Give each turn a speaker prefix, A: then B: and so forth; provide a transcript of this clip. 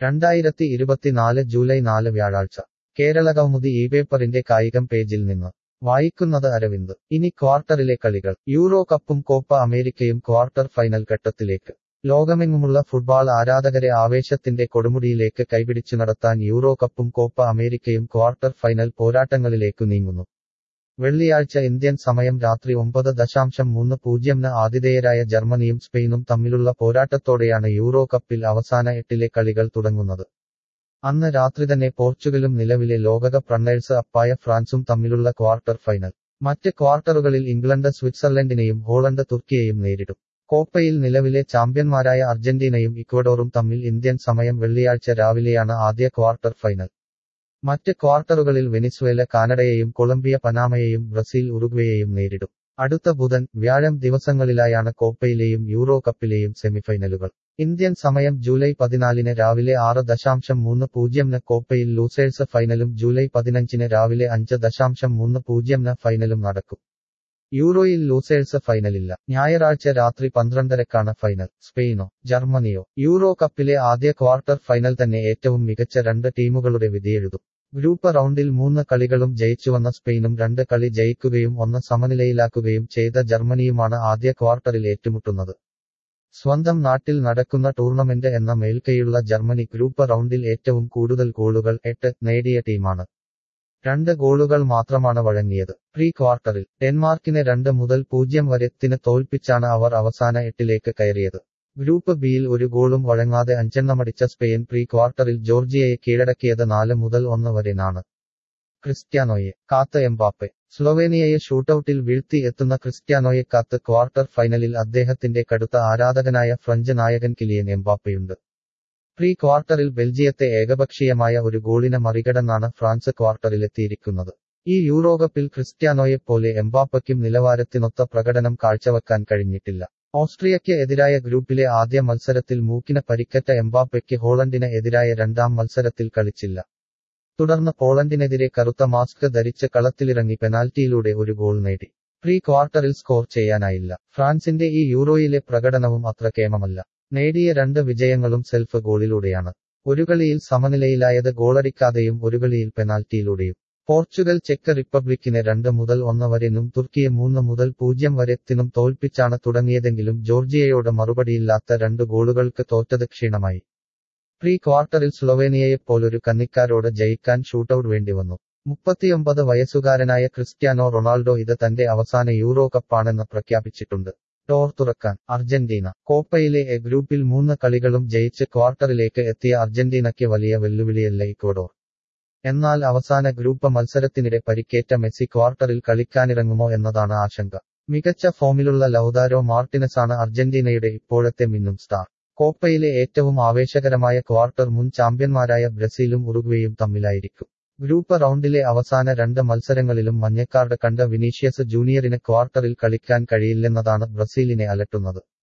A: രണ്ടായിരത്തി ഇരുപത്തിനാല് ജൂലൈ നാല് വ്യാഴാഴ്ച കേരളകൗമുദി ഈ പേപ്പറിന്റെ കായികം പേജിൽ നിന്ന് വായിക്കുന്നത് അരവിന്ദ് ഇനി ക്വാർട്ടറിലെ കളികൾ യൂറോ കപ്പും കോപ്പ അമേരിക്കയും ക്വാർട്ടർ ഫൈനൽ ഘട്ടത്തിലേക്ക് ലോകമെങ്ങുമുള്ള ഫുട്ബോൾ ആരാധകരെ ആവേശത്തിന്റെ കൊടുമുടിയിലേക്ക് കൈപിടിച്ചു നടത്താൻ യൂറോ കപ്പും കോപ്പ അമേരിക്കയും ക്വാർട്ടർ ഫൈനൽ പോരാട്ടങ്ങളിലേക്കു നീങ്ങുന്നു വെള്ളിയാഴ്ച ഇന്ത്യൻ സമയം രാത്രി ഒമ്പത് ദശാംശം മൂന്ന് പൂജ്യംന് ആതിഥേയരായ ജർമ്മനിയും സ്പെയിനും തമ്മിലുള്ള പോരാട്ടത്തോടെയാണ് യൂറോ കപ്പിൽ അവസാന എട്ടിലെ കളികൾ തുടങ്ങുന്നത് അന്ന് രാത്രി തന്നെ പോർച്ചുഗലും നിലവിലെ ലോകകപ്പ് റണ്ണേഴ്സ് അപ്പായ ഫ്രാൻസും തമ്മിലുള്ള ക്വാർട്ടർ ഫൈനൽ മറ്റ് ക്വാർട്ടറുകളിൽ ഇംഗ്ലണ്ട് സ്വിറ്റ്സർലൻഡിനെയും ഹോളണ്ട് തുർക്കിയെയും നേരിടും കോപ്പയിൽ നിലവിലെ ചാമ്പ്യന്മാരായ അർജന്റീനയും ഇക്വഡോറും തമ്മിൽ ഇന്ത്യൻ സമയം വെള്ളിയാഴ്ച രാവിലെയാണ് ആദ്യ ക്വാർട്ടർ ഫൈനൽ മറ്റ് ക്വാർട്ടറുകളിൽ വെനിസ്വേല കാനഡയെയും കൊളംബിയ പനാമയെയും ബ്രസീൽ ഉറുഗ്വേയെയും നേരിടും അടുത്ത ബുധൻ വ്യാഴം ദിവസങ്ങളിലായാണ് കോപ്പയിലെയും യൂറോ കപ്പിലെയും സെമിഫൈനലുകൾ ഇന്ത്യൻ സമയം ജൂലൈ പതിനാലിന് രാവിലെ ആറ് ദശാംശം മൂന്ന് പൂജ്യംന് കോപ്പയിൽ ലൂസേഴ്സ് ഫൈനലും ജൂലൈ പതിനഞ്ചിന് രാവിലെ അഞ്ച് ദശാംശം മൂന്ന് പൂജ്യംന് ഫൈനലും നടക്കും യൂറോയിൽ ലൂസേഴ്സ് ഫൈനലില്ല ഞായറാഴ്ച രാത്രി പന്ത്രണ്ടരക്കാണ് ഫൈനൽ സ്പെയിനോ ജർമ്മനിയോ യൂറോ കപ്പിലെ ആദ്യ ക്വാർട്ടർ ഫൈനൽ തന്നെ ഏറ്റവും മികച്ച രണ്ട് ടീമുകളുടെ വിധിയെഴുതും ഗ്രൂപ്പ് റൗണ്ടിൽ മൂന്ന് കളികളും ജയിച്ചുവന്ന സ്പെയിനും രണ്ട് കളി ജയിക്കുകയും ഒന്ന് സമനിലയിലാക്കുകയും ചെയ്ത ജർമ്മനിയുമാണ് ആദ്യ ക്വാർട്ടറിൽ ഏറ്റുമുട്ടുന്നത് സ്വന്തം നാട്ടിൽ നടക്കുന്ന ടൂർണമെന്റ് എന്ന മേൽക്കൈയുള്ള ജർമ്മനി ഗ്രൂപ്പ് റൗണ്ടിൽ ഏറ്റവും കൂടുതൽ ഗോളുകൾ എട്ട് നേടിയ ടീമാണ് രണ്ട് ഗോളുകൾ മാത്രമാണ് വഴങ്ങിയത് പ്രീ ക്വാർട്ടറിൽ ഡെൻമാർക്കിനെ രണ്ട് മുതൽ പൂജ്യം വരെത്തിന് തോൽപ്പിച്ചാണ് അവർ അവസാന എട്ടിലേക്ക് കയറിയത് ഗ്രൂപ്പ് ബിയിൽ ഒരു ഗോളും വഴങ്ങാതെ അഞ്ചെണ്ണമടിച്ച സ്പെയിൻ പ്രീ ക്വാർട്ടറിൽ ജോർജിയയെ കീഴടക്കിയത് നാല് മുതൽ ഒന്ന് വരെനാണ് ക്രിസ്ത്യാനോയെ കാത്ത് എംബാപ്പെ സ്ലൊവേനിയയെ ഷൂട്ടൌട്ടിൽ വീഴ്ത്തി എത്തുന്ന ക്രിസ്ത്യാനോയെ കാത്ത് ക്വാർട്ടർ ഫൈനലിൽ അദ്ദേഹത്തിന്റെ കടുത്ത ആരാധകനായ ഫ്രഞ്ച് നായകൻ കിലിയൻ എംബാപ്പയുണ്ട് പ്രീ ക്വാർട്ടറിൽ ബെൽജിയത്തെ ഏകപക്ഷീയമായ ഒരു ഗോളിനെ മറികടന്നാണ് ഫ്രാൻസ് ക്വാർട്ടറിലെത്തിയിരിക്കുന്നത് ഈ യൂറോകപ്പിൽ ക്രിസ്ത്യാനോയെപ്പോലെ എംബാപ്പയ്ക്കും നിലവാരത്തിനൊത്ത പ്രകടനം കാഴ്ചവെക്കാൻ കഴിഞ്ഞിട്ടില്ല ഓസ്ട്രിയയ്ക്ക് എതിരായ ഗ്രൂപ്പിലെ ആദ്യ മത്സരത്തിൽ മൂക്കിന് പരിക്കറ്റ എംബാപ്പയ്ക്ക് ഹോളണ്ടിന് എതിരായ രണ്ടാം മത്സരത്തിൽ കളിച്ചില്ല തുടർന്ന് പോളണ്ടിനെതിരെ കറുത്ത മാസ്ക് ധരിച്ച് കളത്തിലിറങ്ങി പെനാൽറ്റിയിലൂടെ ഒരു ഗോൾ നേടി പ്രീ ക്വാർട്ടറിൽ സ്കോർ ചെയ്യാനായില്ല ഫ്രാൻസിന്റെ ഈ യൂറോയിലെ പ്രകടനവും അത്ര കേമമല്ല നേടിയ രണ്ട് വിജയങ്ങളും സെൽഫ് ഗോളിലൂടെയാണ് ഒരു കളിയിൽ സമനിലയിലായത് ഗോളടിക്കാതെയും ഒരു കളിയിൽ പെനാൽറ്റിയിലൂടെയും പോർച്ചുഗൽ ചെക്ക് റിപ്പബ്ലിക്കിനെ രണ്ട് മുതൽ ഒന്ന് വരെനും തുർക്കിയെ മൂന്ന് മുതൽ പൂജ്യം വരെത്തിനും തോൽപ്പിച്ചാണ് തുടങ്ങിയതെങ്കിലും ജോർജിയയോട് മറുപടിയില്ലാത്ത രണ്ട് ഗോളുകൾക്ക് തോറ്റത് ക്ഷീണമായി പ്രീ ക്വാർട്ടറിൽ സ്ലൊവേനിയയെപ്പോലൊരു കന്നിക്കാരോട് ജയിക്കാൻ ഷൂട്ടൌട്ട് വേണ്ടിവന്നു മുപ്പത്തിയൊമ്പത് വയസ്സുകാരനായ ക്രിസ്ത്യാനോ റൊണാൾഡോ ഇത് തന്റെ അവസാന യൂറോ കപ്പാണെന്ന് പ്രഖ്യാപിച്ചിട്ടുണ്ട് ഡോർ തുറക്കാൻ അർജന്റീന കോപ്പയിലെ എ ഗ്രൂപ്പിൽ മൂന്ന് കളികളും ജയിച്ച് ക്വാർട്ടറിലേക്ക് എത്തിയ അർജന്റീനയ്ക്ക് വലിയ വെല്ലുവിളിയല്ല ഇക്വഡോർ എന്നാൽ അവസാന ഗ്രൂപ്പ് മത്സരത്തിനിടെ പരിക്കേറ്റ മെസ്സി ക്വാർട്ടറിൽ കളിക്കാനിറങ്ങുമോ എന്നതാണ് ആശങ്ക മികച്ച ഫോമിലുള്ള ലൗദാരോ മാർട്ടിനസാണ് അർജന്റീനയുടെ ഇപ്പോഴത്തെ മിന്നും സ്റ്റാർ കോപ്പയിലെ ഏറ്റവും ആവേശകരമായ ക്വാർട്ടർ മുൻ ചാമ്പ്യന്മാരായ ബ്രസീലും ഉറുഗ്വേയും തമ്മിലായിരിക്കും ഗ്രൂപ്പ് റൗണ്ടിലെ അവസാന രണ്ട് മത്സരങ്ങളിലും മഞ്ഞക്കാർഡ് കണ്ട വിനീഷ്യസ് ജൂനിയറിന് ക്വാർട്ടറിൽ കളിക്കാൻ കഴിയില്ലെന്നതാണ് ബ്രസീലിനെ അലട്ടുന്നത്